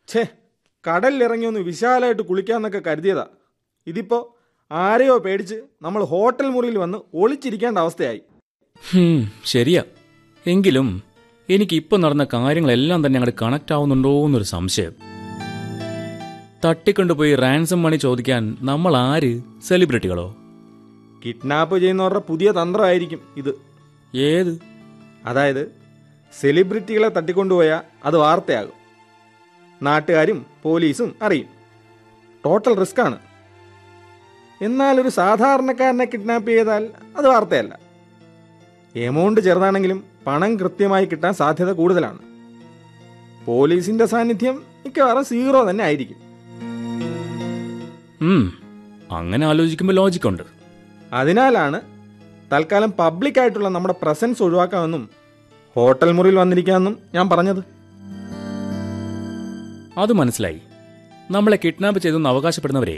ഛേ കടലിലിറങ്ങി ഒന്ന് വിശാലമായിട്ട് കുളിക്കാന്നൊക്കെ കരുതിയതാ ഇതിപ്പോ ആരെയോ പേടിച്ച് നമ്മൾ ഹോട്ടൽ മുറിയിൽ വന്ന് ഒളിച്ചിരിക്കേണ്ട അവസ്ഥയായി ഹും, ശരിയാ എങ്കിലും എനിക്ക് ഇപ്പം നടന്ന കാര്യങ്ങളെല്ലാം തന്നെ അങ്ങോട്ട് കണക്ട് ആവുന്നുണ്ടോ എന്നൊരു സംശയം തട്ടിക്കൊണ്ടുപോയി റാൻസം മണി ചോദിക്കാൻ നമ്മൾ ആര് സെലിബ്രിറ്റികളോ കിഡ്നാപ്പ് ചെയ്യുന്നവരുടെ പുതിയ തന്ത്രമായിരിക്കും ഇത് ഏത് അതായത് സെലിബ്രിറ്റികളെ തട്ടിക്കൊണ്ടുപോയാൽ അത് വാർത്തയാകും നാട്ടുകാരും പോലീസും അറിയും ടോട്ടൽ റിസ്ക് ആണ് എന്നാൽ ഒരു സാധാരണക്കാരനെ കിഡ്നാപ്പ് ചെയ്താൽ അത് വാർത്തയല്ല എമൗണ്ട് ചെറുതാണെങ്കിലും പണം കൃത്യമായി കിട്ടാൻ സാധ്യത കൂടുതലാണ് പോലീസിന്റെ സാന്നിധ്യം മിക്കവാറും സീറോ തന്നെ ആയിരിക്കും ഉം അങ്ങനെ ആലോചിക്കുമ്പോൾ ലോജിക്കുണ്ട് അതിനാലാണ് തൽക്കാലം പബ്ലിക് ആയിട്ടുള്ള നമ്മുടെ പ്രസൻസ് ഒഴിവാക്കാമെന്നും ഹോട്ടൽ മുറിയിൽ വന്നിരിക്കാമെന്നും ഞാൻ പറഞ്ഞത് അത് മനസ്സിലായി നമ്മളെ കിഡ്നാപ്പ് ചെയ്തെന്ന് അവകാശപ്പെടുന്നവരെ